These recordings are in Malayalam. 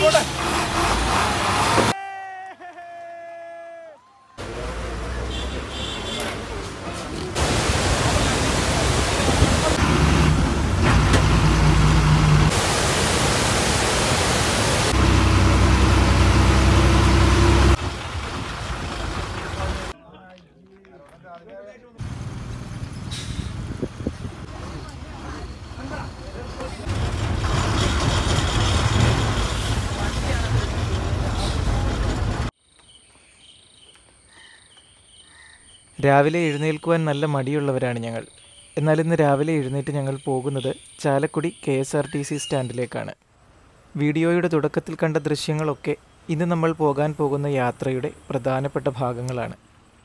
രാവിലെ എഴുന്നേൽക്കുവാൻ നല്ല മടിയുള്ളവരാണ് ഞങ്ങൾ എന്നാൽ ഇന്ന് രാവിലെ എഴുന്നേറ്റ് ഞങ്ങൾ പോകുന്നത് Chalakudy K S R T C സ്റ്റാൻഡിലേക്കാണ് വീഡിയോയുടെ തുടക്കത്തിൽ കണ്ട ദൃശ്യങ്ങളൊക്കെ ഇന്ന് നമ്മൾ പോകാൻ പോകുന്ന യാത്രയുടെ പ്രധാനപ്പെട്ട ഭാഗങ്ങളാണ്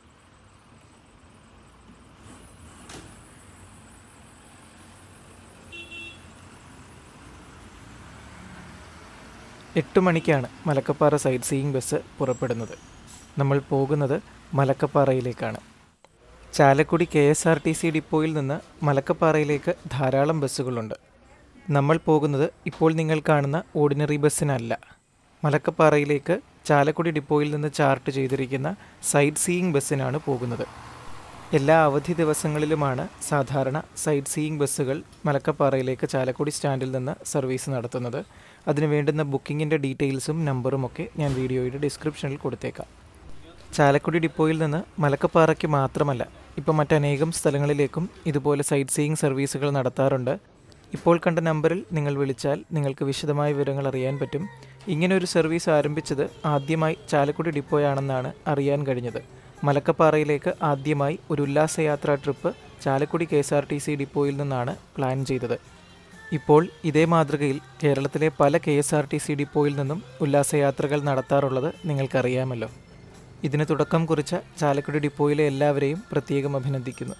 എട്ട് മണിക്കാണ് മലക്കപ്പാറ സൈറ്റ് സീയിങ് ബസ് പുറപ്പെടുന്നത് നമ്മൾ പോകുന്നത് മലക്കപ്പാറയിലേക്കാണ് Chalakudy K S R T C ഡിപ്പോയിൽ നിന്ന് മലക്കപ്പാറയിലേക്ക് ധാരാളം ബസ്സുകളുണ്ട് നമ്മൾ പോകുന്നത് ഇപ്പോൾ നിങ്ങൾ കാണുന്ന ഓർഡിനറി ബസ്സിനല്ല മലക്കപ്പാറയിലേക്ക് ചാലക്കുടി ഡിപ്പോയിൽ നിന്ന് ചാർട്ട് ചെയ്തിരിക്കുന്ന സൈറ്റ് സീയിങ് ബസ്സിനാണ് പോകുന്നത് എല്ലാ അവധി ദിവസങ്ങളിലുമാണ് സാധാരണ സൈറ്റ് സീയിങ് ബസ്സുകൾ മലക്കപ്പാറയിലേക്ക് ചാലക്കുടി സ്റ്റാൻഡിൽ നിന്ന് സർവീസ് നടത്തുന്നത് അതിന് വേണ്ടുന്ന ബുക്കിങ്ങിൻ്റെ ഡീറ്റെയിൽസും നമ്പറും ഒക്കെ ഞാൻ വീഡിയോയുടെ ഡിസ്ക്രിപ്ഷനിൽ കൊടുത്തേക്കാം ചാലക്കുടി ഡിപ്പോയിൽ നിന്ന് മലക്കപ്പാറയ്ക്ക് മാത്രമല്ല ഇപ്പോൾ മറ്റനേകം സ്ഥലങ്ങളിലേക്കും ഇതുപോലെ സൈറ്റ് സീയിങ് സർവീസുകൾ നടത്താറുണ്ട് ഇപ്പോൾ കണ്ട നമ്പറിൽ നിങ്ങൾ വിളിച്ചാൽ നിങ്ങൾക്ക് വിശദമായ വിവരങ്ങൾ അറിയാൻ പറ്റും ഇങ്ങനെ ഒരു സർവീസ് ആരംഭിച്ചത് ആദ്യമായി ചാലക്കുടി ഡിപ്പോയാണെന്നാണ് അറിയാൻ കഴിഞ്ഞത് മലക്കപ്പാറയിലേക്ക് ആദ്യമായി ഒരു ഉല്ലാസയാത്രാ trip Chalakudy K S R T C ഡിപ്പോയിൽ നിന്നാണ് പ്ലാൻ ചെയ്തത് ഇപ്പോൾ ഇതേ മാതൃകയിൽ കേരളത്തിലെ പല K S R T C ഡിപ്പോയിൽ നിന്നും ഉല്ലാസയാത്രകൾ നടത്താറുള്ളത് നിങ്ങൾക്കറിയാമല്ലോ ഇതിന് തുടക്കം കുറിച്ച ചാലക്കുടി ഡിപ്പോയിലെ എല്ലാവരെയും പ്രത്യേകം അഭിനന്ദിക്കുന്നു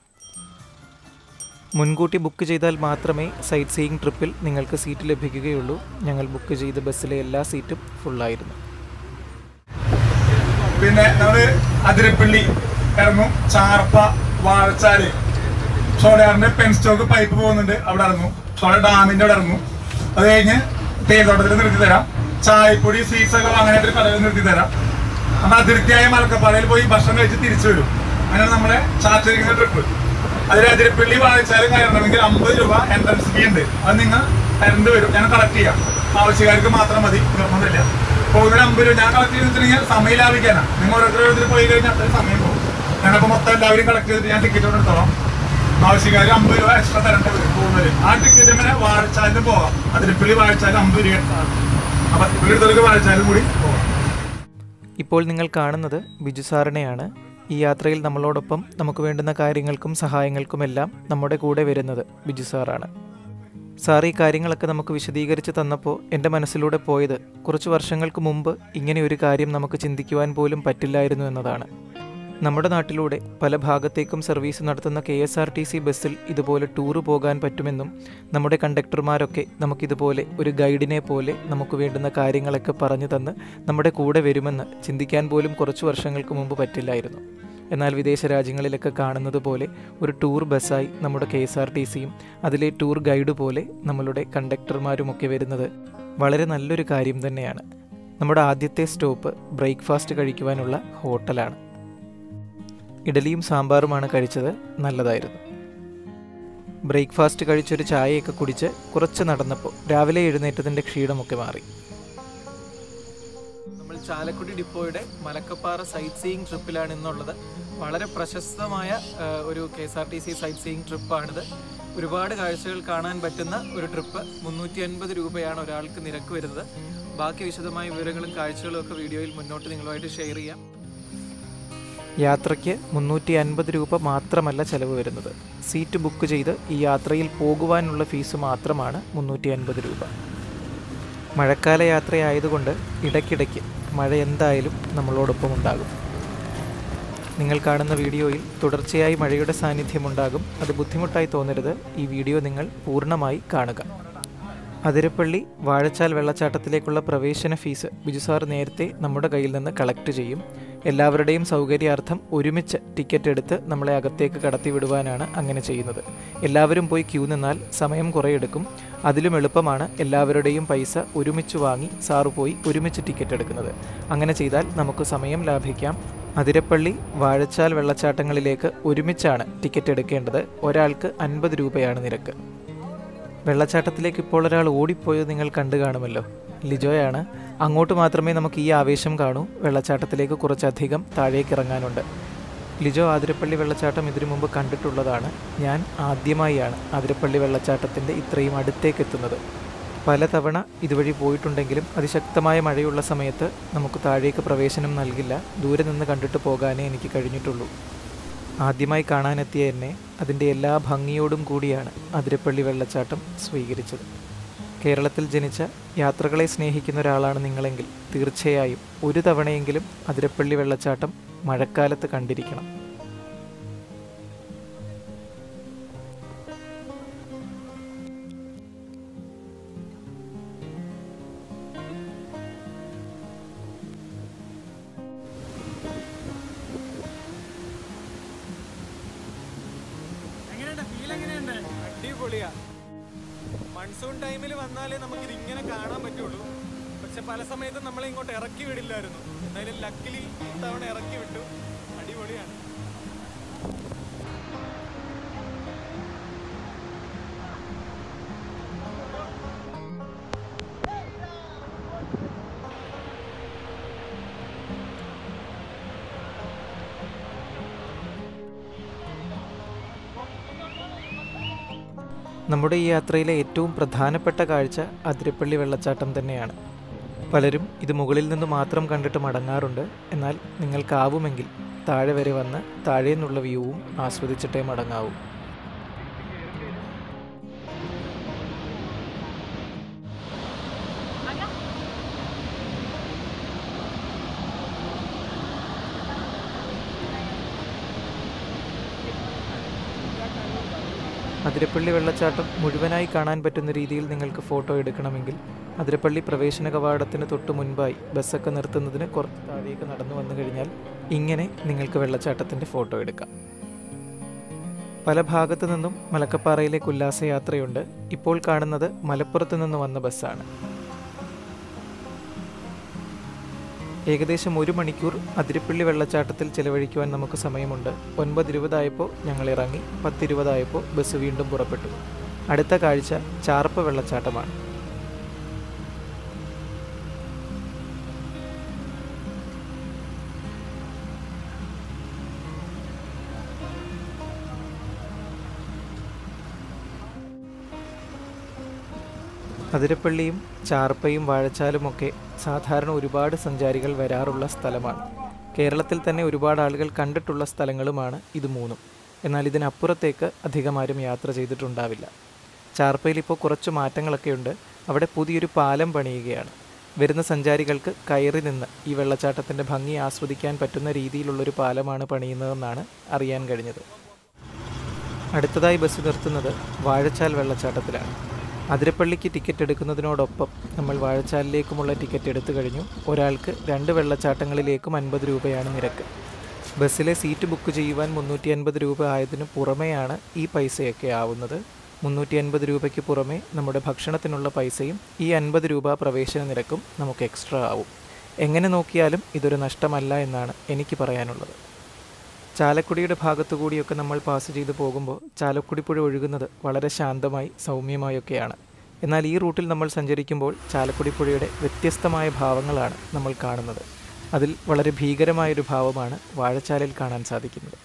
മുൻകൂട്ടി ബുക്ക് ചെയ്താൽ മാത്രമേ സൈറ്റ് സീയിങ് ട്രിപ്പിൽ നിങ്ങൾക്ക് സീറ്റ് ലഭിക്കുകയുള്ളൂ ഞങ്ങൾ ബുക്ക് ചെയ്ത ബസ്സിലെ എല്ലാ സീറ്റും ഫുള്ളായിരുന്നു പിന്നെ നമ്മള് അതിരപ്പള്ളി ഇറങ്ങും ചാർപ്പ വാഴച്ചാല് സോളയാറിന്റെ പെൻ സ്റ്റോക്ക് പൈപ്പ് പോകുന്നുണ്ട് അവിടെ ഇറങ്ങും സോള ഡാമിന്റെ അവിടെ ഇറങ്ങും അത് കഴിഞ്ഞ് തേയിലോട്ടത്തിൽ നിർത്തി തരാം ചായപ്പൊടി സ്വീറ്റ്സ് ഒക്കെ വാങ്ങാനായിട്ട് ഒരു കടയിൽ നിർത്തി തരാം നമ്മൾ അതിർത്തിയായ മലക്കപ്പാറയിൽ പോയി ഭക്ഷണം കഴിച്ച് തിരിച്ചു വരും അങ്ങനെയാണ് നമ്മുടെ ചാർട്ടിരിക്കുന്ന ട്രിപ്പ് അതിൽ അതിരപ്പള്ളി വാഴച്ചാലും കയറണമെങ്കിൽ അമ്പത് രൂപ എൻട്രൻസ് ഫീ ഉണ്ട് അത് നിങ്ങൾ തരേണ്ടി വരും ഞാൻ കളക്ട് ചെയ്യാം ആവശ്യക്കാർക്ക് മാത്രം മതി നിർബന്ധമില്ല പോകുന്നതിന് അമ്പത് രൂപ ഞാൻ കളക്ട് ചെയ്തിട്ടുണ്ടെങ്കിൽ സമയം ലാഭിക്കാനാണ് നിങ്ങൾ ഓരോരുത്തർ പോയി കഴിഞ്ഞാൽ അത്രയും സമയം പോകും ഞങ്ങൾക്ക് മൊത്തം എല്ലാവരും കളക്ട് ചെയ്തിട്ട് ഞാൻ ടിക്കറ്റ് കൊണ്ട് എടുത്തോളാം ആവശ്യക്കാർ അമ്പത് രൂപ എക്സ്ട്രാ തരേണ്ടി വരും പോകുന്നതിന് ആ ടിക്കറ്റ് ഇങ്ങനെ വാഴച്ചാലിന് പോകാം അതിരപ്പള്ളി വാഴച്ചാലും അമ്പത് രൂപ എടുത്താൽ അപ്പൊ ഇവിടുത്തെ വാഴച്ചാലും കൂടി പോകാം ഇപ്പോൾ നിങ്ങൾ കാണുന്നത് ബിജു സാറിനെയാണ് ഈ യാത്രയിൽ നമ്മളോടൊപ്പം നമുക്ക് വേണ്ടുന്ന കാര്യങ്ങൾക്കും സഹായങ്ങൾക്കുമെല്ലാം നമ്മുടെ കൂടെ വരുന്നത് ബിജു സാറാണ് സാർ ഈ കാര്യങ്ങളൊക്കെ നമുക്ക് വിശദീകരിച്ച് തന്നപ്പോൾ എൻ്റെ മനസ്സിലൂടെ പോയത് കുറച്ച് വർഷങ്ങൾക്ക് മുമ്പ് ഇങ്ങനെ ഒരു കാര്യം നമുക്ക് ചിന്തിക്കുവാൻ പോലും പറ്റില്ലായിരുന്നു എന്നതാണ് നമ്മുടെ നാട്ടിലൂടെ പല ഭാഗത്തേക്കും സർവീസ് നടത്തുന്ന K S R T C ബസ്സിൽ ഇതുപോലെ ടൂറ് പോകാൻ പറ്റുമെന്നും നമ്മുടെ കണ്ടക്ടർമാരൊക്കെ നമുക്കിതുപോലെ ഒരു ഗൈഡിനെ പോലെ നമുക്ക് വേണ്ടുന്ന കാര്യങ്ങളൊക്കെ പറഞ്ഞു തന്ന് നമ്മുടെ കൂടെ വരുമെന്ന് ചിന്തിക്കാൻ പോലും കുറച്ച് വർഷങ്ങൾക്ക് മുമ്പ് പറ്റില്ലായിരുന്നു എന്നാൽ വിദേശ രാജ്യങ്ങളിലൊക്കെ കാണുന്നത് പോലെ ഒരു ടൂർ ബസ്സായി നമ്മുടെ കെ എസ് ആർ ടി സിയും അതിലെ ടൂർ ഗൈഡ് പോലെ നമ്മളുടെ കണ്ടക്ടർമാരുമൊക്കെ വരുന്നത് വളരെ നല്ലൊരു കാര്യം തന്നെയാണ് നമ്മുടെ ആദ്യത്തെ സ്റ്റോപ്പ് ബ്രേക്ക്ഫാസ്റ്റ് കഴിക്കുവാനുള്ള ഹോട്ടലാണ് ഇഡലിയും സാമ്പാറുമാണ് കഴിച്ചത് നല്ലതായിരുന്നു ബ്രേക്ക്ഫാസ്റ്റ് കഴിച്ചൊരു ചായയൊക്കെ കുടിച്ച് കുറച്ച് നടന്നപ്പോൾ രാവിലെ എഴുന്നേറ്റതിൻ്റെ ക്ഷീണമൊക്കെ മാറി നമ്മൾ ചാലക്കുടി ഡിപ്പോയുടെ മലക്കപ്പാറ സൈറ്റ് സീയിങ് ട്രിപ്പിലാണ് ഇന്നുള്ളത് വളരെ പ്രശസ്തമായ ആ, ഒരു K S R T C sightseeing ട്രിപ്പാണിത് ഒരുപാട് കാഴ്ചകൾ കാണാൻ പറ്റുന്ന ഒരു ട്രിപ്പ് മുന്നൂറ്റി അൻപത് രൂപയാണ് ഒരാൾക്ക് നിരക്ക് വരുന്നത് ബാക്കി വിശദമായ വിവരങ്ങളും കാഴ്ചകളും ഒക്കെ വീഡിയോയിൽ മുന്നോട്ട് നിങ്ങളുമായിട്ട് ഷെയർ ചെയ്യാം യാത്രയ്ക്ക് മുന്നൂറ്റി അൻപത് രൂപ മാത്രമല്ല ചെലവ് വരുന്നത് സീറ്റ് ബുക്ക് ചെയ്ത് ഈ യാത്രയിൽ പോകുവാനുള്ള ഫീസ് മാത്രമാണ് മുന്നൂറ്റി അൻപത് രൂപ മഴക്കാല യാത്രയായതുകൊണ്ട് ഇടയ്ക്കിടയ്ക്ക് മഴ എന്തായാലും നമ്മളോടൊപ്പം ഉണ്ടാകും നിങ്ങൾ കാണുന്ന വീഡിയോയിൽ തുടർച്ചയായി മഴയുടെ സാന്നിധ്യമുണ്ടാകും അത് ബുദ്ധിമുട്ടായി തോന്നരുത് ഈ വീഡിയോ നിങ്ങൾ പൂർണ്ണമായി കാണുക അതിരപ്പള്ളി വാഴച്ചാൽ വെള്ളച്ചാട്ടത്തിലേക്കുള്ള പ്രവേശന ഫീസ് ബിജു സാർ നേരത്തെ നമ്മുടെ കയ്യിൽ നിന്ന് കളക്ട് ചെയ്യും എല്ലാവരുടെയും സൗകര്യാർത്ഥം ഒരുമിച്ച് ടിക്കറ്റ് എടുത്ത് നമ്മളെ അകത്തേക്ക് കടത്തി വിടുവാനാണ് അങ്ങനെ ചെയ്യുന്നത് എല്ലാവരും പോയി ക്യൂ നിന്നാൽ സമയം കുറേ എടുക്കും അതിലും എളുപ്പമാണ് എല്ലാവരുടെയും പൈസ ഒരുമിച്ച് വാങ്ങി സാറ് പോയി ഒരുമിച്ച് ടിക്കറ്റ് എടുക്കുന്നത് അങ്ങനെ ചെയ്താൽ നമുക്ക് സമയം ലാഭിക്കാം അതിരപ്പള്ളി വാഴച്ചാൽ വെള്ളച്ചാട്ടങ്ങളിലേക്ക് ഒരുമിച്ചാണ് ടിക്കറ്റ് എടുക്കേണ്ടത് ഒരാൾക്ക് അൻപത് രൂപയാണ് നിരക്ക് വെള്ളച്ചാട്ടത്തിലേക്ക് ഇപ്പോൾ ഒരാൾ ഓടിപ്പോയത് നിങ്ങൾ കണ്ടു കാണുമല്ലോ ലിജോയാണ് അങ്ങോട്ട് മാത്രമേ നമുക്ക് ഈ ആവേശം കാണൂ വെള്ളച്ചാട്ടത്തിലേക്ക് കുറച്ചധികം താഴേക്ക് ഇറങ്ങാനുണ്ട് ലിജോ ആതിരപ്പള്ളി വെള്ളച്ചാട്ടം ഇതിനു മുമ്പ് കണ്ടിട്ടുള്ളതാണ് ഞാൻ ആദ്യമായാണ് ആതിരപ്പള്ളി വെള്ളച്ചാട്ടത്തിൻ്റെ ഇത്രയും അടുത്തേക്ക് എത്തുന്നത് പലതവണ ഇതുവഴി പോയിട്ടുണ്ടെങ്കിലും അതിശക്തമായ മഴയുള്ള സമയത്ത് നമുക്ക് താഴേക്ക് പ്രവേശനം നൽകില്ല ദൂരെ നിന്ന് കണ്ടിട്ട് പോകാനേ എനിക്ക് കഴിഞ്ഞിട്ടുള്ളൂ ആദ്യമായി കാണാനെത്തിയ എന്നെ അതിൻ്റെ എല്ലാ ഭംഗിയോടും കൂടിയാണ് അതിരപ്പള്ളി വെള്ളച്ചാട്ടം സ്വീകരിച്ചത് കേരളത്തിൽ ജനിച്ച യാത്രകളെ സ്നേഹിക്കുന്ന ഒരാളാണ് നിങ്ങളെങ്കിൽ തീർച്ചയായും ഒരു തവണയെങ്കിലും അതിരപ്പള്ളി വെള്ളച്ചാട്ടം മഴക്കാലത്ത് കണ്ടിരിക്കണം എങ്ങനെയുണ്ട് ഫീൽ എങ്ങനെയുണ്ട് അടിപൊളിയാ മൺസൂൺ ടൈമിൽ വന്നാലേ നമുക്ക് ഇതിങ്ങനെ കാണാൻ പറ്റുള്ളൂ പക്ഷെ പല സമയത്തും നമ്മളെ ഇങ്ങോട്ട് ഇറക്കി വിടില്ലായിരുന്നു എന്തായാലും ലക്കിലി ഇത്തവണ ഇറക്കി വിട്ടു അടിപൊളിയാണ് നമ്മുടെ ഈ യാത്രയിലെ ഏറ്റവും പ്രധാനപ്പെട്ട കാഴ്ച അതിരപ്പള്ളി വെള്ളച്ചാട്ടം തന്നെയാണ് പലരും ഇത് മുകളിൽ നിന്ന് മാത്രം കണ്ടിട്ട് മടങ്ങാറുണ്ട് എന്നാൽ നിങ്ങൾക്കാവുമെങ്കിൽ താഴെ വരെ വന്ന് താഴെ നിന്നുള്ള വ്യൂവും ആസ്വദിച്ചിട്ടേ മടങ്ങാവൂ അതിരപ്പള്ളി വെള്ളച്ചാട്ടം മുഴുവനായി കാണാൻ പറ്റുന്ന രീതിയിൽ നിങ്ങൾക്ക് ഫോട്ടോ എടുക്കണമെങ്കിൽ അതിരപ്പള്ളി പ്രവേശന കവാടത്തിന് തൊട്ട് മുൻപായി ബസ്സൊക്കെ നിർത്തുന്നതിന് കുറച്ച് താഴേക്ക് നടന്നു വന്നു കഴിഞ്ഞാൽ ഇങ്ങനെ നിങ്ങൾക്ക് വെള്ളച്ചാട്ടത്തിൻ്റെ ഫോട്ടോ എടുക്കാം പല ഭാഗത്തു നിന്നും മലക്കപ്പാറയിലേക്ക് ഉല്ലാസയാത്രയുണ്ട് ഇപ്പോൾ കാണുന്നത് മലപ്പുറത്ത് നിന്ന് വന്ന ബസ്സാണ് ഏകദേശം ഒരു മണിക്കൂർ അതിരപ്പള്ളി വെള്ളച്ചാട്ടത്തിൽ ചെലവഴിക്കുവാൻ നമുക്ക് സമയമുണ്ട് ഒൻപത് ഇരുപതായപ്പോൾ ഞങ്ങൾ ഇറങ്ങി പത്തിരുപതായപ്പോൾ ബസ് വീണ്ടും പുറപ്പെട്ടു അടുത്ത കാഴ്ച ചാർപ്പ് വെള്ളച്ചാട്ടമാണ് അതിരപ്പള്ളിയും ചാർപ്പയും വാഴച്ചാലുമൊക്കെ സാധാരണ ഒരുപാട് സഞ്ചാരികൾ വരാറുള്ള സ്ഥലമാണ് കേരളത്തിൽ തന്നെ ഒരുപാട് ആളുകൾ കണ്ടിട്ടുള്ള സ്ഥലങ്ങളുമാണ് ഇത് മൂന്നും എന്നാൽ ഇതിനപ്പുറത്തേക്ക് അധികമാരും യാത്ര ചെയ്തിട്ടുണ്ടാവില്ല ചാർപ്പയിൽ ഇപ്പോൾ കുറച്ച് മാറ്റങ്ങളൊക്കെയുണ്ട് അവിടെ പുതിയൊരു പാലം പണിയുകയാണ് വരുന്ന സഞ്ചാരികൾക്ക് കയറി നിന്ന് ഈ വെള്ളച്ചാട്ടത്തിൻ്റെ ഭംഗി ആസ്വദിക്കാൻ പറ്റുന്ന രീതിയിലുള്ളൊരു പാലമാണ് പണിയുന്നതെന്നാണ് അറിയാൻ കഴിഞ്ഞത് അടുത്തതായി ബസ് നിർത്തുന്നത് വാഴച്ചാൽ വെള്ളച്ചാട്ടത്തിലാണ് അതിരപ്പള്ളിക്ക് ടിക്കറ്റ് എടുക്കുന്നതിനോടൊപ്പം നമ്മൾ വാഴച്ചാലിലേക്കുമുള്ള ടിക്കറ്റ് എടുത്തു കഴിഞ്ഞു ഒരാൾക്ക് രണ്ട് വെള്ളച്ചാട്ടങ്ങളിലേക്കും അൻപത് രൂപയാണ് നിരക്ക് ബസ്സിലെ സീറ്റ് ബുക്ക് ചെയ്യുവാൻ മുന്നൂറ്റി അൻപത് രൂപ ആയതിനു പുറമെയാണ് ഈ പൈസയൊക്കെ ആവുന്നത് മുന്നൂറ്റി അൻപത് രൂപയ്ക്ക് പുറമെ നമ്മുടെ ഭക്ഷണത്തിനുള്ള പൈസയും ഈ അൻപത് രൂപ പ്രവേശന നിരക്കും നമുക്ക് എക്സ്ട്രാ ആവും എങ്ങനെ നോക്കിയാലും ഇതൊരു നഷ്ടമല്ല എന്നാണ് എനിക്ക് പറയാനുള്ളത് ചാലക്കുടിയുടെ ഭാഗത്തു കൂടിയൊക്കെ നമ്മൾ പാസ് ചെയ്ത് പോകുമ്പോൾ ചാലക്കുടി പുഴ ഒഴുകുന്നത് വളരെ ശാന്തമായി സൗമ്യമായൊക്കെയാണ് എന്നാൽ ഈ റൂട്ടിൽ നമ്മൾ സഞ്ചരിക്കുമ്പോൾ ചാലക്കുടി പുഴയുടെ വ്യത്യസ്തമായ ഭാവങ്ങളാണ് നമ്മൾ കാണുന്നത് അതിൽ വളരെ ഭീകരമായൊരു ഭാവമാണ് വാഴച്ചാലിൽ കാണാൻ സാധിക്കുന്നത്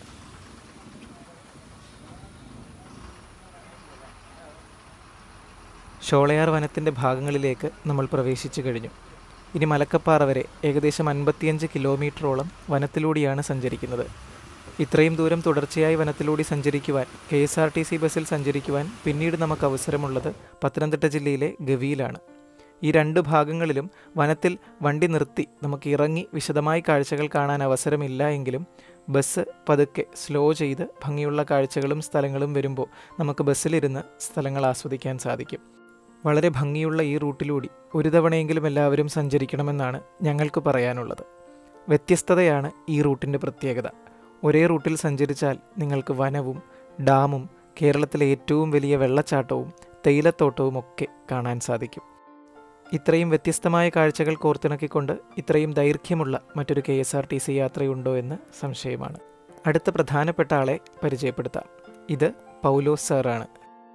ഷോളയാർ വനത്തിൻ്റെ ഭാഗങ്ങളിലേക്ക് നമ്മൾ പ്രവേശിച്ചു കഴിഞ്ഞു ഇനി മലക്കപ്പാറ വരെ ഏകദേശം അൻപത്തിയഞ്ച് കിലോമീറ്ററോളം വനത്തിലൂടെയാണ് സഞ്ചരിക്കുന്നത് ഇത്രയും ദൂരം തുടർച്ചയായി വനത്തിലൂടെ സഞ്ചരിക്കുവാൻ K S R T C ബസ്സിൽ സഞ്ചരിക്കുവാൻ പിന്നീട് നമുക്ക് അവസരമുള്ളത് പത്തനംതിട്ട ജില്ലയിലെ ഗവിയിലാണ് ഈ രണ്ട് ഭാഗങ്ങളിലും വനത്തിൽ വണ്ടി നിർത്തി നമുക്ക് ഇറങ്ങി വിശദമായി കാഴ്ചകൾ കാണാൻ അവസരമില്ല എങ്കിലും ബസ് പതുക്കെ സ്ലോ ചെയ്ത് ഭംഗിയുള്ള കാഴ്ചകളും സ്ഥലങ്ങളും വരുമ്പോൾ നമുക്ക് ബസ്സിലിരുന്ന് സ്ഥലങ്ങൾ ആസ്വദിക്കാൻ സാധിക്കും വളരെ ഭംഗിയുള്ള ഈ റൂട്ടിലൂടെ ഒരു തവണയെങ്കിലും എല്ലാവരും സഞ്ചരിക്കണമെന്നാണ് ഞങ്ങൾക്ക് പറയാനുള്ളത് വ്യത്യസ്തതയാണ് ഈ റൂട്ടിൻ്റെ പ്രത്യേകത ഒരേ റൂട്ടിൽ സഞ്ചരിച്ചാൽ നിങ്ങൾക്ക് വനവും ഡാമും കേരളത്തിലെ ഏറ്റവും വലിയ വെള്ളച്ചാട്ടവും തേയിലത്തോട്ടവും ഒക്കെ കാണാൻ സാധിക്കും ഇത്രയും വ്യത്യസ്തമായ കാഴ്ചകൾ കോർത്തിണക്കിക്കൊണ്ട് ഇത്രയും ദൈർഘ്യമുള്ള മറ്റൊരു K S R T C യാത്രയുണ്ടോ എന്ന് സംശയമാണ് അടുത്ത പ്രധാനപ്പെട്ട ആളെ പരിചയപ്പെടുത്താം ഇത് പൗലോസ് സാറാണ്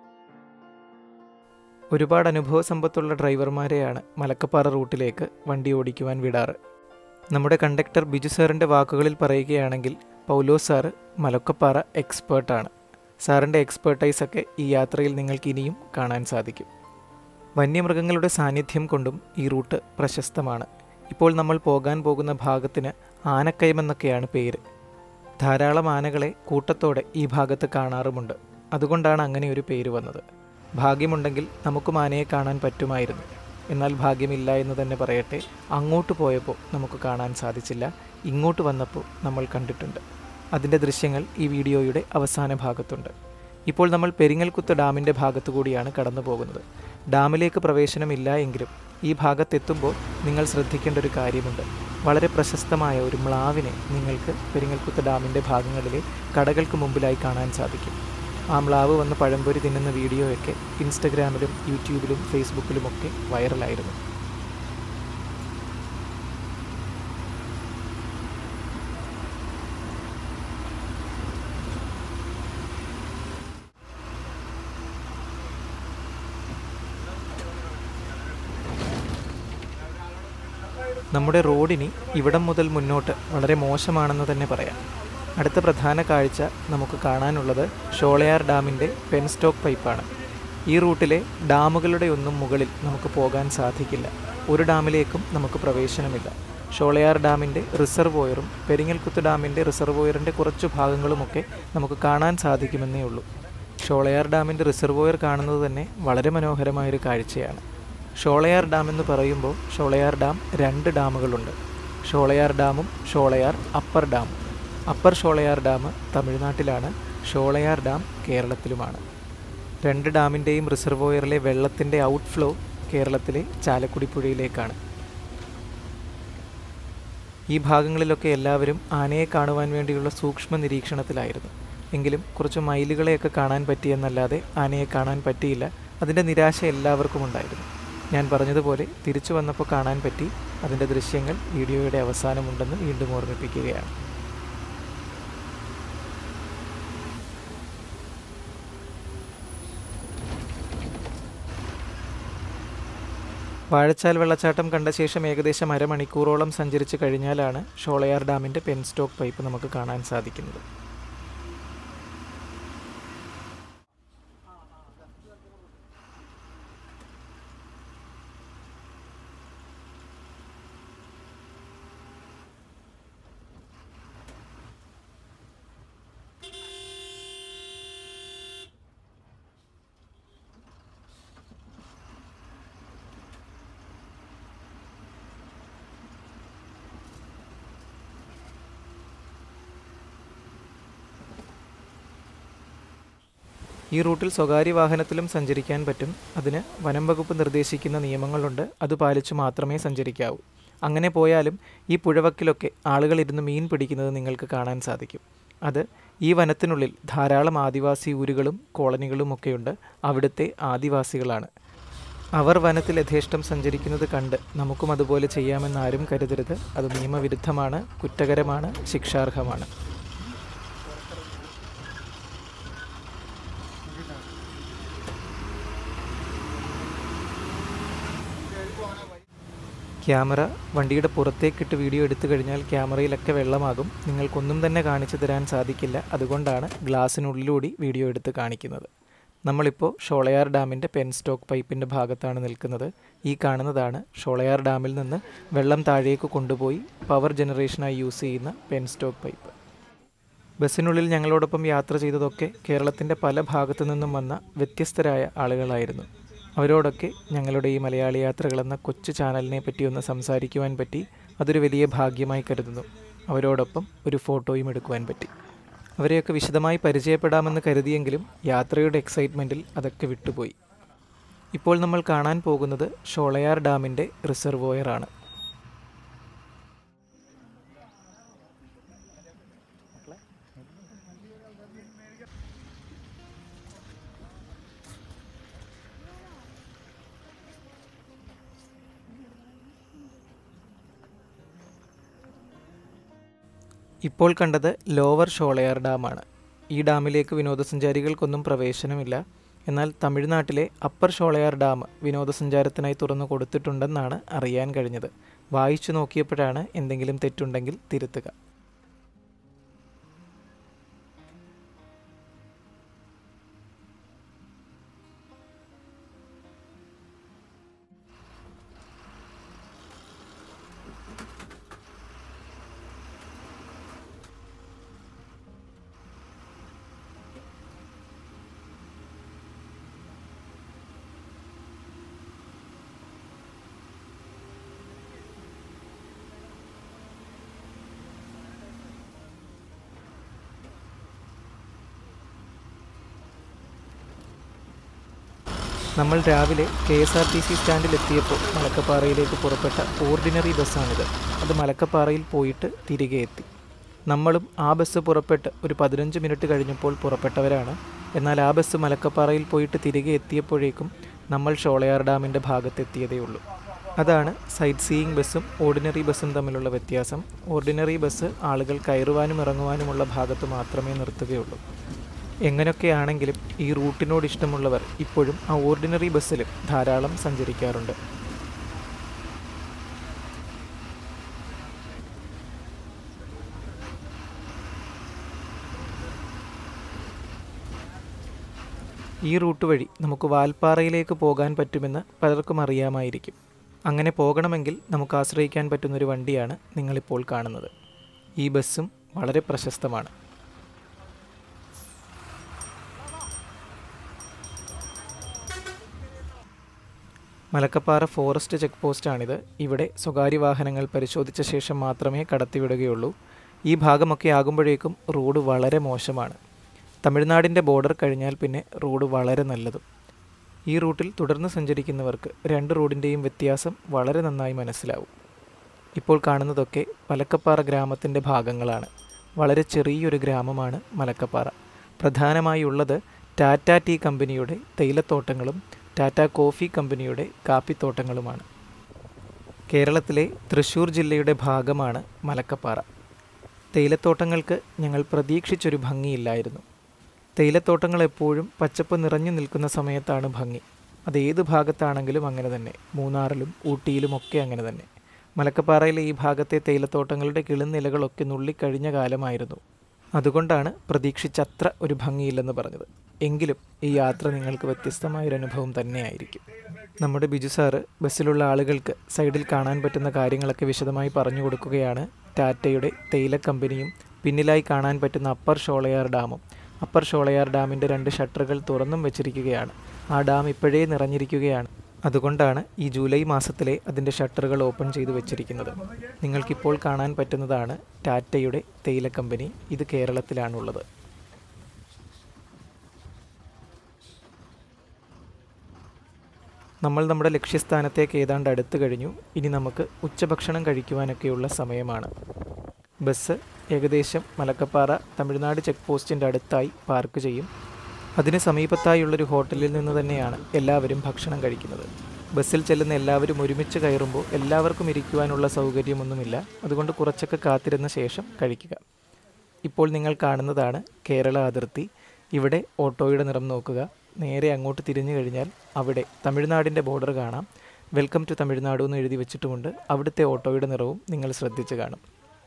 ഒരുപാട് അനുഭവ സമ്പത്തുള്ള ഡ്രൈവർമാരെയാണ് മലക്കപ്പാറ റൂട്ടിലേക്ക് വണ്ടി ഓടിക്കുവാൻ വിടാറ് നമ്മുടെ കണ്ടക്ടർ ബിജു സാറിൻ്റെ വാക്കുകളിൽ പറയുകയാണെങ്കിൽ പൗലോസ് സാറ് മലക്കപ്പാറ എക്സ്പേർട്ടാണ് സാറിൻ്റെ എക്സ്പേർട്ടൈസ് ഒക്കെ ഈ യാത്രയിൽ നിങ്ങൾക്ക് ഇനിയും കാണാൻ സാധിക്കും വന്യമൃഗങ്ങളുടെ സാന്നിധ്യം കൊണ്ടും ഈ റൂട്ട് പ്രശസ്തമാണ് ഇപ്പോൾ നമ്മൾ പോകാൻ പോകുന്ന ഭാഗത്തിന് ആനക്കയമെന്നൊക്കെയാണ് പേര് ധാരാളം ആനകളെ കൂട്ടത്തോടെ ഈ ഭാഗത്ത് കാണാറുമുണ്ട് അതുകൊണ്ടാണ് അങ്ങനെ ഒരു പേര് വന്നത് ഭാഗ്യമുണ്ടെങ്കിൽ നമുക്കും ആനയെ കാണാൻ പറ്റുമായിരുന്നു എന്നാൽ ഭാഗ്യമില്ല എന്ന് തന്നെ പറയട്ടെ അങ്ങോട്ട് പോയപ്പോൾ നമുക്ക് കാണാൻ സാധിച്ചില്ല ഇങ്ങോട്ട് വന്നപ്പോൾ നമ്മൾ കണ്ടിട്ടുണ്ട് അതിൻ്റെ ദൃശ്യങ്ങൾ ഈ വീഡിയോയുടെ അവസാന ഭാഗത്തുണ്ട് ഇപ്പോൾ നമ്മൾ പെരിങ്ങൽകുത്ത് ഡാമിൻ്റെ ഭാഗത്തു കൂടിയാണ് കടന്നു പോകുന്നത് ഡാമിലേക്ക് പ്രവേശനമില്ല എങ്കിലും ഈ ഭാഗത്തെത്തുമ്പോൾ നിങ്ങൾ ശ്രദ്ധിക്കേണ്ട ഒരു കാര്യമുണ്ട് വളരെ പ്രശസ്തമായ ഒരു മ്ലാവിനെ നിങ്ങൾക്ക് പെരിങ്ങൽകുത്ത് ഡാമിൻ്റെ ഭാഗങ്ങളിലെ കടകൾക്ക് മുമ്പിലായി കാണാൻ സാധിക്കും ആ മ്ലാവ് വന്ന് പഴംപൊരി തിന്നുന്ന വീഡിയോയൊക്കെ ഇൻസ്റ്റഗ്രാമിലും യൂട്യൂബിലും ഫേസ്ബുക്കിലുമൊക്കെ വൈറലായിരുന്നു നമ്മുടെ റോഡിനി ഇവിടം മുതൽ മുന്നോട്ട് വളരെ മോശമാണെന്ന് തന്നെ പറയാം അടുത്ത പ്രധാന കാഴ്ച നമുക്ക് കാണാനുള്ളത് ഷോളയാർ ഡാമിൻ്റെ പെൻസ്റ്റോക്ക് പൈപ്പാണ് ഈ റൂട്ടിലെ ഡാമുകളുടെ ഒന്നും മുകളിൽ നമുക്ക് പോകാൻ സാധിക്കില്ല ഒരു ഡാമിലേക്കും നമുക്ക് പ്രവേശനമില്ല ഷോളയാർ ഡാമിൻ്റെ റിസർവോയറും പെരിങ്ങൽകുത്ത് ഡാമിൻ്റെ റിസർവോയറിൻ്റെ കുറച്ചു ഭാഗങ്ങളുമൊക്കെ നമുക്ക് കാണാൻ സാധിക്കുമെന്നേ ഉള്ളൂ ഷോളയാർ ഡാമിൻ്റെ റിസർവോയർ കാണുന്നത് തന്നെ വളരെ മനോഹരമായൊരു കാഴ്ചയാണ് ഷോളയാർ ഡാം എന്ന് പറയുമ്പോൾ ഷോളയാർ ഡാം രണ്ട് ഡാമുകളുണ്ട് ഷോളയാർ ഡാമും ഷോളയാർ അപ്പർ ഡാമും അപ്പർ ഷോളയാർ ഡാം തമിഴ്നാട്ടിലാണ് ഷോളയാർ ഡാം കേരളത്തിലുമാണ് രണ്ട് ഡാമിൻ്റെയും റിസർവോയറിലെ വെള്ളത്തിൻ്റെ ഔട്ട്ഫ്ലോ കേരളത്തിലെ ചാലക്കുടി പുഴയിലേക്കാണ് ഈ ഭാഗങ്ങളിലൊക്കെ എല്ലാവരും ആനയെ കാണുവാൻ വേണ്ടിയുള്ള സൂക്ഷ്മ നിരീക്ഷണത്തിലായിരുന്നു എങ്കിലും കുറച്ച് മയിലുകളെയൊക്കെ കാണാൻ പറ്റിയെന്നല്ലാതെ ആനയെ കാണാൻ പറ്റിയില്ല അതിൻ്റെ നിരാശ എല്ലാവർക്കും ഉണ്ടായിരുന്നു ഞാൻ പറഞ്ഞതുപോലെ തിരിച്ചു വന്നപ്പോൾ കാണാൻ പറ്റി അതിൻ്റെ ദൃശ്യങ്ങൾ വീഡിയോയുടെ അവസാനമുണ്ടെന്ന് വീണ്ടും ഓർമ്മിപ്പിക്കുകയാണ് വാഴച്ചാൽ വെള്ളച്ചാട്ടം കണ്ട ശേഷം ഏകദേശം അരമണിക്കൂറോളം സഞ്ചരിച്ച് കഴിഞ്ഞാലാണ് ഷോളയാർ ഡാമിൻ്റെ പെൻസ്റ്റോക്ക് പൈപ്പ് നമുക്ക് കാണാൻ സാധിക്കുന്നത് ഈ റൂട്ടിൽ സ്വകാര്യ വാഹനത്തിലും സഞ്ചരിക്കാൻ പറ്റും അതിന് വനം വകുപ്പ് നിർദ്ദേശിക്കുന്ന നിയമങ്ങളുണ്ട് അത് പാലിച്ചു മാത്രമേ സഞ്ചരിക്കാവൂ അങ്ങനെ പോയാലും ഈ പുഴവക്കിലൊക്കെ ആളുകൾ ഇരുന്ന് മീൻ പിടിക്കുന്നത് നിങ്ങൾക്ക് കാണാൻ സാധിക്കും അത് ഈ വനത്തിനുള്ളിൽ ധാരാളം ആദിവാസി ഊരുകളും കോളനികളും ഒക്കെയുണ്ട് അവിടുത്തെ ആദിവാസികളാണ് അവർ വനത്തിൽ യഥേഷ്ടം സഞ്ചരിക്കുന്നത് കണ്ട് നമുക്കും അതുപോലെ ചെയ്യാമെന്ന് ആരും കരുതരുത് അത് നിയമവിരുദ്ധമാണ് കുറ്റകരമാണ് ശിക്ഷാർഹമാണ് ക്യാമറ വണ്ടിയുടെ പുറത്തേക്കിട്ട് വീഡിയോ എടുത്തു കഴിഞ്ഞാൽ ക്യാമറയിലൊക്കെ വെള്ളമാകും നിങ്ങൾക്കൊന്നും തന്നെ കാണിച്ചു തരാൻ സാധിക്കില്ല അതുകൊണ്ടാണ് ഗ്ലാസ്സിനുള്ളിലൂടി വീഡിയോ എടുത്ത് കാണിക്കുന്നത് നമ്മളിപ്പോൾ ഷോളയാർ ഡാമിൻ്റെ പെൻ സ്റ്റോക്ക് പൈപ്പിൻ്റെ ഭാഗത്താണ് നിൽക്കുന്നത് ഈ കാണുന്നതാണ് ഷോളയാർ ഡാമിൽ നിന്ന് വെള്ളം താഴേക്ക് കൊണ്ടുപോയി പവർ ജനറേഷനായി യൂസ് ചെയ്യുന്ന പെൻ സ്റ്റോക്ക് പൈപ്പ് ബസ്സിനുള്ളിൽ ഞങ്ങളോടൊപ്പം യാത്ര ചെയ്തതൊക്കെ കേരളത്തിൻ്റെ പല ഭാഗത്തു നിന്നും വന്ന വ്യത്യസ്തരായ ആളുകളായിരുന്നു അവരോടൊക്കെ ഞങ്ങളുടെ ഈ മലയാളി യാത്രകൾ എന്ന കൊച്ചു ചാനലിനെ പറ്റി ഒന്ന് സംസാരിക്കുവാൻ പറ്റി അതൊരു വലിയ ഭാഗ്യമായി കരുതുന്നു അവരോടൊപ്പം ഒരു ഫോട്ടോയും എടുക്കുവാൻ പറ്റി അവരെയൊക്കെ വിശദമായി പരിചയപ്പെടാമെന്ന് കരുതിയെങ്കിലും യാത്രയുടെ എക്സൈറ്റ്മെൻറ്റിൽ അതൊക്കെ വിട്ടുപോയി ഇപ്പോൾ നമ്മൾ കാണാൻ പോകുന്നത് ഷോളയാർ ഡാമിൻ്റെ റിസർവോയറാണ് ഇപ്പോൾ കണ്ടത് ലോവർ ഷോളയാർ ഡാമാണ് ഈ ഡാമിലേക്ക് വിനോദസഞ്ചാരികൾക്കൊന്നും പ്രവേശനമില്ല എന്നാൽ തമിഴ്നാട്ടിലെ അപ്പർ ഷോളയാർ ഡാം വിനോദസഞ്ചാരത്തിനായി തുറന്നു കൊടുത്തിട്ടുണ്ടെന്നാണ് അറിയാൻ കഴിഞ്ഞത് വായിച്ചു നോക്കിയപ്പോഴാണ് എന്തെങ്കിലും തെറ്റുണ്ടെങ്കിൽ തിരുത്തുക നമ്മൾ രാവിലെ K S R T C സ്റ്റാൻഡിൽ എത്തിയപ്പോൾ മലക്കപ്പാറയിലേക്ക് പുറപ്പെട്ട ഓർഡിനറി ബസ്സാണിത് അത് മലക്കപ്പാറയിൽ പോയിട്ട് തിരികെ എത്തി നമ്മളും ആ ബസ് പുറപ്പെട്ട് ഒരു പതിനഞ്ച് മിനിറ്റ് കഴിഞ്ഞപ്പോൾ പുറപ്പെട്ടവരാണ് എന്നാൽ ആ ബസ് മലക്കപ്പാറയിൽ പോയിട്ട് തിരികെ എത്തിയപ്പോഴേക്കും നമ്മൾ ഷോളയാർ ഡാമിൻ്റെ ഭാഗത്തെത്തിയതേ ഉള്ളൂ അതാണ് സൈറ്റ് സീയിങ് ബസ്സും ഓർഡിനറി ബസ്സും തമ്മിലുള്ള വ്യത്യാസം ഓർഡിനറി ബസ് ആളുകൾ കയറുവാനും ഇറങ്ങുവാനുമുള്ള ഭാഗത്ത് മാത്രമേ നിർത്തുകയുള്ളൂ എങ്ങനെയൊക്കെയാണെങ്കിലും ഈ റൂട്ടിനോട് ഇഷ്ടമുള്ളവർ ഇപ്പോഴും ആ ഓർഡിനറി ബസ്സിലും ധാരാളം സഞ്ചരിക്കാറുണ്ട് ഈ റൂട്ട് വഴി നമുക്ക് വാൽപ്പാറയിലേക്ക് പോകാൻ പറ്റുമെന്ന് പലർക്കും അറിയാമായിരിക്കും അങ്ങനെ പോകണമെങ്കിൽ നമുക്ക് ആശ്രയിക്കാൻ പറ്റുന്നൊരു വണ്ടിയാണ് നിങ്ങളിപ്പോൾ കാണുന്നത് ഈ ബസ്സും വളരെ പ്രശസ്തമാണ് മലക്കപ്പാറ ഫോറസ്റ്റ് ചെക്ക് പോസ്റ്റാണിത് ഇവിടെ സ്വകാര്യ വാഹനങ്ങൾ പരിശോധിച്ച ശേഷം മാത്രമേ കടത്തിവിടുകയുള്ളൂ ഈ ഭാഗമൊക്കെ ആകുമ്പോഴേക്കും റോഡ് വളരെ മോശമാണ് തമിഴ്നാടിൻ്റെ ബോർഡർ കഴിഞ്ഞാൽ പിന്നെ റോഡ് വളരെ നല്ലതും ഈ റൂട്ടിൽ തുടർന്ന് സഞ്ചരിക്കുന്നവർക്ക് രണ്ട് റോഡിൻ്റെയും വ്യത്യാസം വളരെ നന്നായി മനസ്സിലാവും ഇപ്പോൾ കാണുന്നതൊക്കെ മലക്കപ്പാറ ഗ്രാമത്തിൻ്റെ ഭാഗങ്ങളാണ് വളരെ ചെറിയൊരു ഗ്രാമമാണ് മലക്കപ്പാറ പ്രധാനമായി ഉള്ളത് ടാറ്റ ടീ കമ്പനിയുടെ തേയിലത്തോട്ടങ്ങളും ടാറ്റ കോഫി കമ്പനിയുടെ കാപ്പിത്തോട്ടങ്ങളുമാണ് കേരളത്തിലെ തൃശ്ശൂർ ജില്ലയുടെ ഭാഗമാണ് മലക്കപ്പാറ തേയിലത്തോട്ടങ്ങൾക്ക് ഞങ്ങൾ പ്രതീക്ഷിച്ചൊരു ഭംഗിയില്ലായിരുന്നു തേയിലത്തോട്ടങ്ങൾ എപ്പോഴും പച്ചപ്പ് നിറഞ്ഞു നിൽക്കുന്ന സമയത്താണ് ഭംഗി അത് ഏത് ഭാഗത്താണെങ്കിലും അങ്ങനെ തന്നെ മൂന്നാറിലും ഊട്ടിയിലും ഒക്കെ അങ്ങനെ തന്നെ മലക്കപ്പാറയിലെ ഈ ഭാഗത്തെ തേയിലത്തോട്ടങ്ങളുടെ കിളുന്നിലകളൊക്കെ നുള്ളിക്കഴിഞ്ഞ കാലമായിരുന്നു അതുകൊണ്ടാണ് പ്രതീക്ഷിച്ചത്ര ഒരു ഭംഗിയില്ലെന്ന് പറഞ്ഞത് എങ്കിലും ഈ യാത്ര നിങ്ങൾക്ക് വ്യത്യസ്തമായൊരു അനുഭവം തന്നെയായിരിക്കും നമ്മുടെ ബിജു സാറ് ബസ്സിലുള്ള ആളുകൾക്ക് സൈഡിൽ കാണാൻ പറ്റുന്ന കാര്യങ്ങളൊക്കെ വിശദമായി പറഞ്ഞു കൊടുക്കുകയാണ് ടാറ്റയുടെ തേയില കമ്പനിയും പിന്നിലായി കാണാൻ പറ്റുന്ന അപ്പർ ഷോളയാർ ഡാമും അപ്പർ ഷോളയാർ ഡാമിൻ്റെ രണ്ട് ഷട്ടറുകൾ തുറന്നും വെച്ചിരിക്കുകയാണ് ആ ഡാം ഇപ്പോഴേ നിറഞ്ഞിരിക്കുകയാണ് അതുകൊണ്ടാണ് ഈ ജൂലൈ മാസത്തിലെ അതിൻ്റെ ഷട്ടറുകൾ ഓപ്പൺ ചെയ്തു വെച്ചിരിക്കുന്നത് നിങ്ങൾക്കിപ്പോൾ കാണാൻ പറ്റുന്നതാണ് ടാറ്റയുടെ തേയില കമ്പനി ഇത് കേരളത്തിലാണുള്ളത് നമ്മൾ നമ്മുടെ ലക്ഷ്യസ്ഥാനത്തേക്ക് ഏതാണ്ട് അടുത്ത് കഴിഞ്ഞു ഇനി നമുക്ക് ഉച്ചഭക്ഷണം കഴിക്കുവാനൊക്കെയുള്ള സമയമാണ് ബസ് ഏകദേശം മലക്കപ്പാറ തമിഴ്നാട് ചെക്ക് പോസ്റ്റിൻ്റെ അടുത്തായി പാർക്ക് ചെയ്യും അതിന് സമീപത്തായുള്ളൊരു ഹോട്ടലിൽ നിന്ന് തന്നെയാണ് എല്ലാവരും ഭക്ഷണം കഴിക്കുന്നത് ബസ്സിൽ ചെല്ലുന്ന എല്ലാവരും ഒരുമിച്ച് കയറുമ്പോൾ എല്ലാവർക്കും ഇരിക്കുവാനുള്ള സൗകര്യമൊന്നുമില്ല അതുകൊണ്ട് കുറച്ചൊക്കെ കാത്തിരുന്ന ശേഷം കഴിക്കുക ഇപ്പോൾ നിങ്ങൾ കാണുന്നതാണ് കേരള അതിർത്തി ഇവിടെ ഓട്ടോയുടെ നിറം നോക്കുക നേരെ അങ്ങോട്ട് തിരിഞ്ഞു കഴിഞ്ഞാൽ അവിടെ തമിഴ്നാടിൻ്റെ ബോർഡർ കാണാം വെൽക്കം ടു തമിഴ്നാടു എന്ന് എഴുതി വെച്ചിട്ടുമുണ്ട് അവിടുത്തെ ഓട്ടോയുടെ നിറവും നിങ്ങൾ ശ്രദ്ധിച്ച് കാണും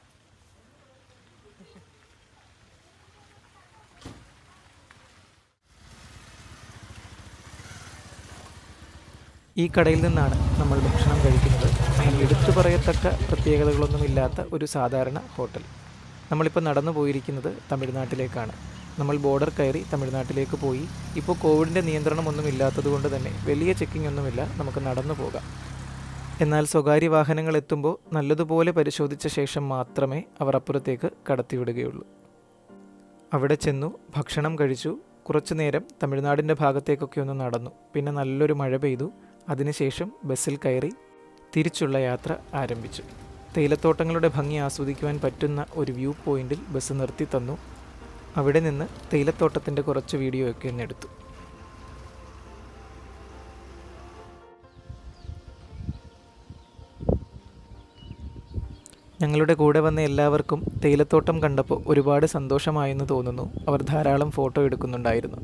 ഈ കടയിൽ നിന്നാണ് നമ്മൾ ഭക്ഷണം കഴിക്കുന്നത് അങ്ങനെ എടുത്തു പറയത്തക്ക പ്രത്യേകതകളൊന്നുമില്ലാത്ത ഒരു സാധാരണ ഹോട്ടൽ നമ്മളിപ്പോൾ നടന്നു പോയിരിക്കുന്നത് തമിഴ്നാട്ടിലേക്കാണ് നമ്മൾ ബോർഡർ കയറി തമിഴ്നാട്ടിലേക്ക് പോയി ഇപ്പോൾ കോവിഡിൻ്റെ നിയന്ത്രണമൊന്നും ഇല്ലാത്തതുകൊണ്ട് തന്നെ വലിയ ചെക്കിംഗ് ഒന്നുമില്ല നമുക്ക് നടന്നു പോകാം എന്നാൽ സ്വകാര്യ വാഹനങ്ങൾ എത്തുമ്പോൾ നല്ലതുപോലെ പരിശോധിച്ച ശേഷം മാത്രമേ അവർ അപ്പുറത്തേക്ക് കടത്തിവിടുകയുള്ളൂ അവിടെ ചെന്നു ഭക്ഷണം കഴിച്ചു കുറച്ചു നേരം തമിഴ്നാടിൻ്റെ ഭാഗത്തേക്കൊക്കെ ഒന്ന് നടന്നു പിന്നെ നല്ലൊരു മഴ പെയ്തു അതിനുശേഷം ബസ്സിൽ കയറി തിരിച്ചുള്ള യാത്ര ആരംഭിച്ചു തേയിലത്തോട്ടങ്ങളുടെ ഭംഗി ആസ്വദിക്കുവാൻ പറ്റുന്ന ഒരു വ്യൂ പോയിന്റിൽ ബസ് നിർത്തി തന്നു അവിടെ നിന്ന് തേയിലത്തോട്ടത്തിൻ്റെ കുറച്ച് വീഡിയോ ഒക്കെ ഒന്ന് എടുത്തു ഞങ്ങളുടെ കൂടെ വന്ന എല്ലാവർക്കും തേയിലത്തോട്ടം കണ്ടപ്പോൾ ഒരുപാട് സന്തോഷമായെന്ന് തോന്നുന്നു അവർ ധാരാളം ഫോട്ടോ എടുക്കുന്നുണ്ടായിരുന്നു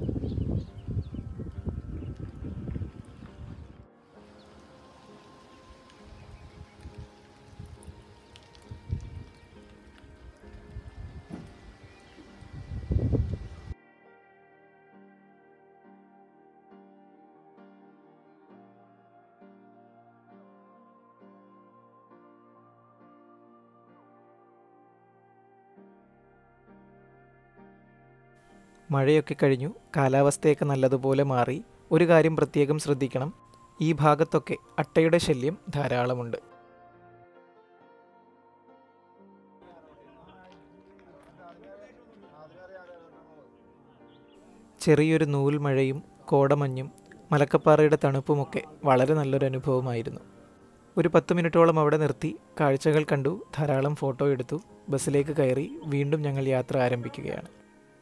മഴയൊക്കെ കഴിഞ്ഞു കാലാവസ്ഥയൊക്കെ നല്ലതുപോലെ മാറി ഒരു കാര്യം പ്രത്യേകം ശ്രദ്ധിക്കണം ഈ ഭാഗത്തൊക്കെ അട്ടയുടെ ശല്യം ധാരാളമുണ്ട് ചെറിയൊരു നൂൽ മഴയും കോടമഞ്ഞും മലക്കപ്പാറയുടെ തണുപ്പുമൊക്കെ വളരെ നല്ലൊരു അനുഭവമായിരുന്നു ഒരു പത്ത് മിനിറ്റോളം അവിടെ നിർത്തി കാഴ്ചകൾ കണ്ടു ധാരാളം ഫോട്ടോ എടുത്തു ബസ്സിലേക്ക് കയറി വീണ്ടും ഞങ്ങൾ യാത്ര ആരംഭിക്കുകയാണ്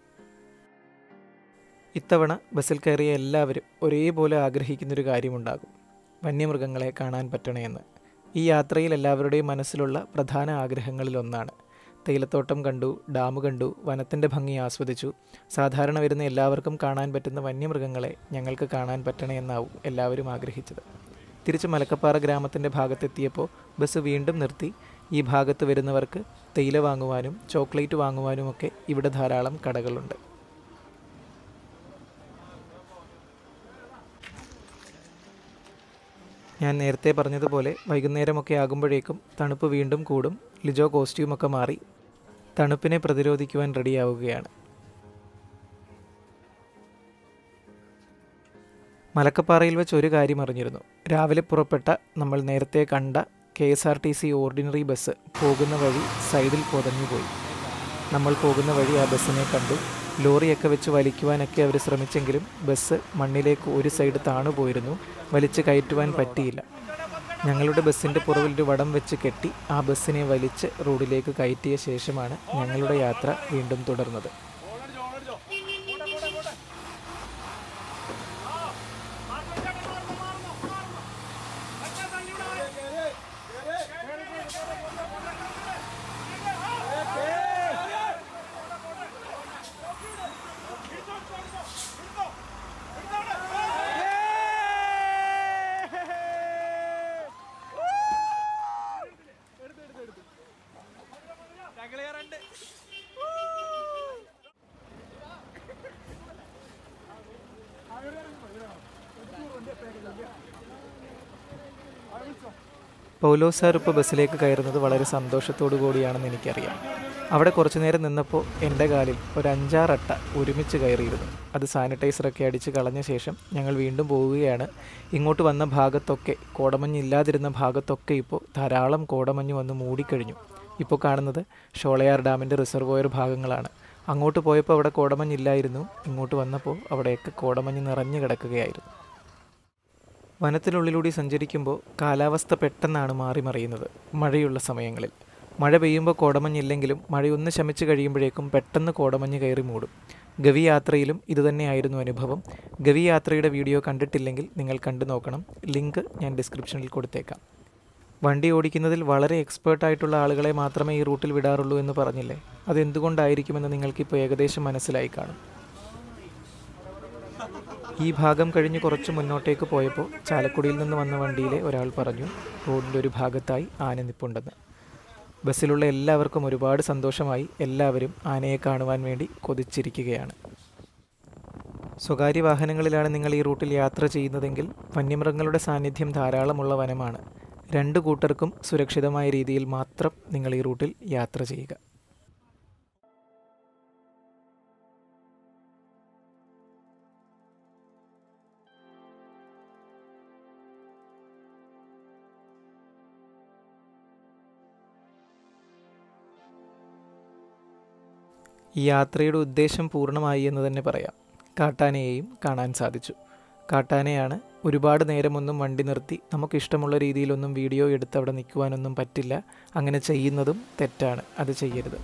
ഇത്തവണ ബസ്സിൽ കയറിയ എല്ലാവരും ഒരേപോലെ ആഗ്രഹിക്കുന്നൊരു കാര്യമുണ്ടാകും വന്യമൃഗങ്ങളെ കാണാൻ പറ്റണമെന്ന് ഈ യാത്രയിൽ എല്ലാവരുടെയും മനസ്സിലുള്ള പ്രധാന ആഗ്രഹങ്ങളിലൊന്നാണ് തേയിലത്തോട്ടം കണ്ടു ഡാം കണ്ടു വനത്തിൻ്റെ ഭംഗി ആസ്വദിച്ചു സാധാരണ വരുന്ന എല്ലാവർക്കും കാണാൻ പറ്റുന്ന വന്യമൃഗങ്ങളെ ഞങ്ങൾക്ക് കാണാൻ പറ്റണമെന്നാവും എല്ലാവരും ആഗ്രഹിച്ചത് തിരിച്ച് മലക്കപ്പാറ ഗ്രാമത്തിൻ്റെ ഭാഗത്തെത്തിയപ്പോൾ ബസ് വീണ്ടും നിർത്തി ഈ ഭാഗത്ത് വരുന്നവർക്ക് തേയില വാങ്ങുവാനും ചോക്ലേറ്റ് വാങ്ങുവാനുമൊക്കെ ഇവിടെ ധാരാളം കടകളുണ്ട് ഞാൻ നേരത്തെ പറഞ്ഞതുപോലെ വൈകുന്നേരമൊക്കെ ആകുമ്പോഴേക്കും തണുപ്പ് വീണ്ടും കൂടും ലിജോ കോസ്റ്റ്യൂമൊക്കെ മാറി തണുപ്പിനെ പ്രതിരോധിക്കുവാൻ റെഡിയാവുകയാണ് മലക്കപ്പാറയിൽ വെച്ച് ഒരു കാര്യം അറിഞ്ഞിരുന്നു രാവിലെ പുറപ്പെട്ട നമ്മൾ നേരത്തെ കണ്ട K S R T C ordinary bus പോകുന്ന വഴി സൈഡിൽ പൊതഞ്ഞുപോയി നമ്മൾ പോകുന്ന വഴി ആ ബസ്സിനെ കണ്ടു ലോറിയൊക്കെ വെച്ച് വലിക്കുവാനൊക്കെ അവർ ശ്രമിച്ചെങ്കിലും ബസ് മണ്ണിലേക്ക് ഒരു സൈഡ് താണു പോയിരുന്നു വലിച്ച് കയറ്റുവാൻ പറ്റിയില്ല ഞങ്ങളുടെ ബസ്സിൻ്റെ പുറകിൽ ഒരു വടം വെച്ച് കെട്ടി ആ ബസ്സിനെ വലിച്ച് റോഡിലേക്ക് കയറ്റിയ ശേഷമാണ് ഞങ്ങളുടെ യാത്ര വീണ്ടും തുടർന്നത് പൗലോ സാർ ഇപ്പോൾ ബസ്സിലേക്ക് കയറുന്നത് വളരെ സന്തോഷത്തോടു കൂടിയാണെന്ന് എനിക്കറിയാം അവിടെ കുറച്ചു നേരം നിന്നപ്പോൾ എൻ്റെ കാലിൽ ഒരു അഞ്ചാറട്ട ഒരുമിച്ച് കയറിയിരുന്നു അത് സാനിറ്റൈസറൊക്കെ അടിച്ച് കളഞ്ഞ ശേഷം ഞങ്ങൾ വീണ്ടും പോവുകയാണ് ഇങ്ങോട്ട് വന്ന ഭാഗത്തൊക്കെ കോടമഞ്ഞ് ഇല്ലാതിരുന്ന ഭാഗത്തൊക്കെ ഇപ്പോൾ ധാരാളം കോടമഞ്ഞ് വന്ന് മൂടിക്കഴിഞ്ഞു ഇപ്പോൾ കാണുന്നത് ഷോളയാർ ഡാമിൻ്റെ റിസർവോയർ ഭാഗങ്ങളാണ് അങ്ങോട്ട് പോയപ്പോൾ അവിടെ കോടമഞ്ഞില്ലായിരുന്നു ഇങ്ങോട്ട് വന്നപ്പോൾ അവിടെയൊക്കെ കോടമഞ്ഞ് നിറഞ്ഞു കിടക്കുകയായിരുന്നു വനത്തിനുള്ളിലൂടെ സഞ്ചരിക്കുമ്പോൾ കാലാവസ്ഥ പെട്ടെന്നാണ് മാറി മറിയുന്നത് മഴയുള്ള സമയങ്ങളിൽ മഴ പെയ്യുമ്പോൾ കോടമഞ്ഞില്ലെങ്കിലും മഴയൊന്ന് ശമിച്ച് കഴിയുമ്പോഴേക്കും പെട്ടെന്ന് കോടമഞ്ഞ് കയറി മൂടും ഗവി യാത്രയിലും ഇതുതന്നെയായിരുന്നു അനുഭവം ഗവി യാത്രയുടെ വീഡിയോ കണ്ടിട്ടില്ലെങ്കിൽ നിങ്ങൾ കണ്ടു നോക്കണം ലിങ്ക് ഞാൻ ഡിസ്ക്രിപ്ഷനിൽ കൊടുത്തേക്കാം വണ്ടി ഓടിക്കുന്നതിൽ വളരെ എക്സ്പേർട്ടായിട്ടുള്ള ആളുകളെ മാത്രമേ ഈ റൂട്ടിൽ വിടാറുള്ളൂ എന്ന് പറഞ്ഞില്ലേ അതെന്തുകൊണ്ടായിരിക്കുമെന്ന് നിങ്ങൾക്കിപ്പോൾ ഏകദേശം മനസ്സിലായി കാണും ഈ ഭാഗം കഴിഞ്ഞ് കുറച്ച് മുന്നോട്ടേക്ക് പോയപ്പോൾ ചാലക്കുടിയിൽ നിന്ന് വന്ന വണ്ടിയിലെ ഒരാൾ പറഞ്ഞു റോഡിൻ്റെ ഒരു ഭാഗത്തായി ആന നിപ്പുണ്ടെന്ന് ബസ്സിലുള്ള എല്ലാവർക്കും ഒരുപാട് സന്തോഷമായി എല്ലാവരും ആനയെ കാണുവാൻ വേണ്ടി കൊതിച്ചിരിക്കുകയാണ് സ്വകാര്യ വാഹനങ്ങളിലാണ് നിങ്ങൾ ഈ റൂട്ടിൽ യാത്ര ചെയ്യുന്നതെങ്കിൽ വന്യമൃഗങ്ങളുടെ സാന്നിധ്യം ധാരാളമുള്ള വനമാണ് രണ്ടു കൂട്ടർക്കും സുരക്ഷിതമായ രീതിയിൽ മാത്രം നിങ്ങൾ ഈ റൂട്ടിൽ യാത്ര ചെയ്യുക ഈ യാത്രയുടെ ഉദ്ദേശം പൂർണ്ണമായി എന്ന് തന്നെ പറയാം കാട്ടാനയെയും കാണാൻ സാധിച്ചു കാട്ടാനയാണ് ഒരുപാട് നേരമൊന്നും വണ്ടി നിർത്തി നമുക്കിഷ്ടമുള്ള രീതിയിലൊന്നും വീഡിയോ എടുത്ത് അവിടെ നിൽക്കുവാനൊന്നും പറ്റില്ല അങ്ങനെ ചെയ്യുന്നതും തെറ്റാണ് അത് ചെയ്യരുത്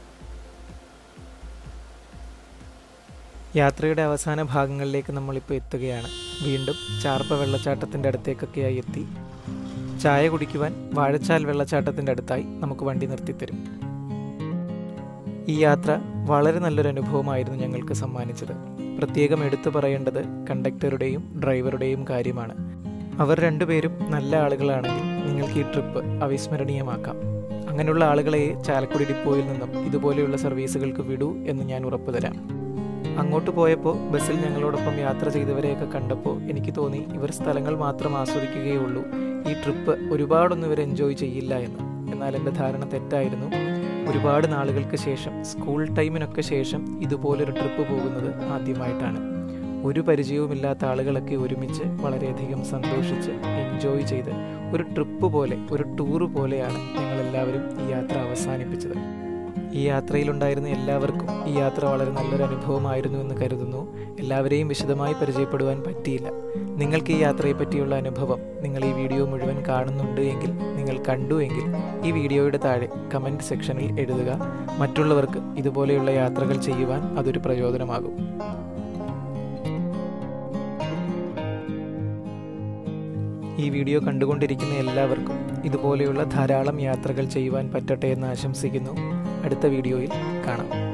യാത്രയുടെ അവസാന ഭാഗങ്ങളിലേക്ക് നമ്മളിപ്പോൾ എത്തുകയാണ് വീണ്ടും ചാർപ്പ വെള്ളച്ചാട്ടത്തിൻ്റെ അടുത്തേക്കൊക്കെയായി എത്തി ചായ കുടിക്കുവാൻ വാഴച്ചാൽ വെള്ളച്ചാട്ടത്തിൻ്റെ അടുത്തായി നമുക്ക് വണ്ടി നിർത്തിത്തരും ഈ യാത്ര വളരെ നല്ലൊരു അനുഭവമായിരുന്നു ഞങ്ങൾക്ക് സമ്മാനിച്ചത് പ്രത്യേകം എടുത്തു പറയേണ്ടത് കണ്ടക്ടറുടെയും ഡ്രൈവറുടെയും കാര്യമാണ് അവർ രണ്ടുപേരും നല്ല ആളുകളാണെങ്കിൽ നിങ്ങൾക്ക് ഈ ട്രിപ്പ് അവിസ്മരണീയമാക്കാം അങ്ങനെയുള്ള ആളുകളെ ചാലക്കുടി ഡിപ്പോയിൽ നിന്നും ഇതുപോലെയുള്ള സർവീസുകൾക്ക് വിടൂ എന്ന് ഞാൻ ഉറപ്പു തരാം അങ്ങോട്ട് പോയപ്പോൾ ബസ്സിൽ ഞങ്ങളോടൊപ്പം യാത്ര ചെയ്തവരെയൊക്കെ കണ്ടപ്പോൾ എനിക്ക് തോന്നി ഇവർ സ്ഥലങ്ങൾ മാത്രം ആസ്വദിക്കുകയുള്ളൂ ഈ ട്രിപ്പ് ഒരുപാടൊന്നും ഇവർ എൻജോയ് ചെയ്യില്ല എന്ന് എന്നാൽ എൻ്റെ ധാരണ തെറ്റായിരുന്നു ഒരുപാട് നാളുകൾക്ക് ശേഷം സ്കൂൾ ടൈമിനൊക്കെ ശേഷം ഇതുപോലൊരു ട്രിപ്പ് പോകുന്നത് ആദ്യമായിട്ടാണ് ഒരു പരിചയവുമില്ലാത്ത ആളുകളൊക്കെ ഒരുമിച്ച് വളരെയധികം സന്തോഷിച്ച് എൻജോയ് ചെയ്ത് ഒരു ട്രിപ്പ് പോലെ ഒരു ടൂറ് പോലെയാണ് ഞങ്ങളെല്ലാവരും ഈ യാത്ര അവസാനിപ്പിച്ചത് ഈ യാത്രയിലുണ്ടായിരുന്ന എല്ലാവർക്കും ഈ യാത്ര വളരെ നല്ലൊരു അനുഭവമായിരുന്നു എന്ന് കരുതുന്നു എല്ലാവരെയും വിശദമായി പരിചയപ്പെടുവാൻ പറ്റിയില്ല നിങ്ങൾക്ക് ഈ യാത്രയെ പറ്റിയുള്ള അനുഭവം നിങ്ങൾ ഈ വീഡിയോ മുഴുവൻ കാണുന്നുണ്ട് എങ്കിൽ നിങ്ങൾ കണ്ടു എങ്കിൽ ഈ വീഡിയോയുടെ താഴെ കമൻറ്റ് സെക്ഷനിൽ എഴുതുക മറ്റുള്ളവർക്ക് ഇതുപോലെയുള്ള യാത്രകൾ ചെയ്യുവാൻ അതൊരു പ്രചോദനമാകും ഈ വീഡിയോ കണ്ടുകൊണ്ടിരിക്കുന്ന എല്ലാവർക്കും ഇതുപോലെയുള്ള ധാരാളം യാത്രകൾ ചെയ്യുവാൻ പറ്റട്ടെ എന്ന് ആശംസിക്കുന്നു അടുത്ത വീഡിയോയിൽ കാണാം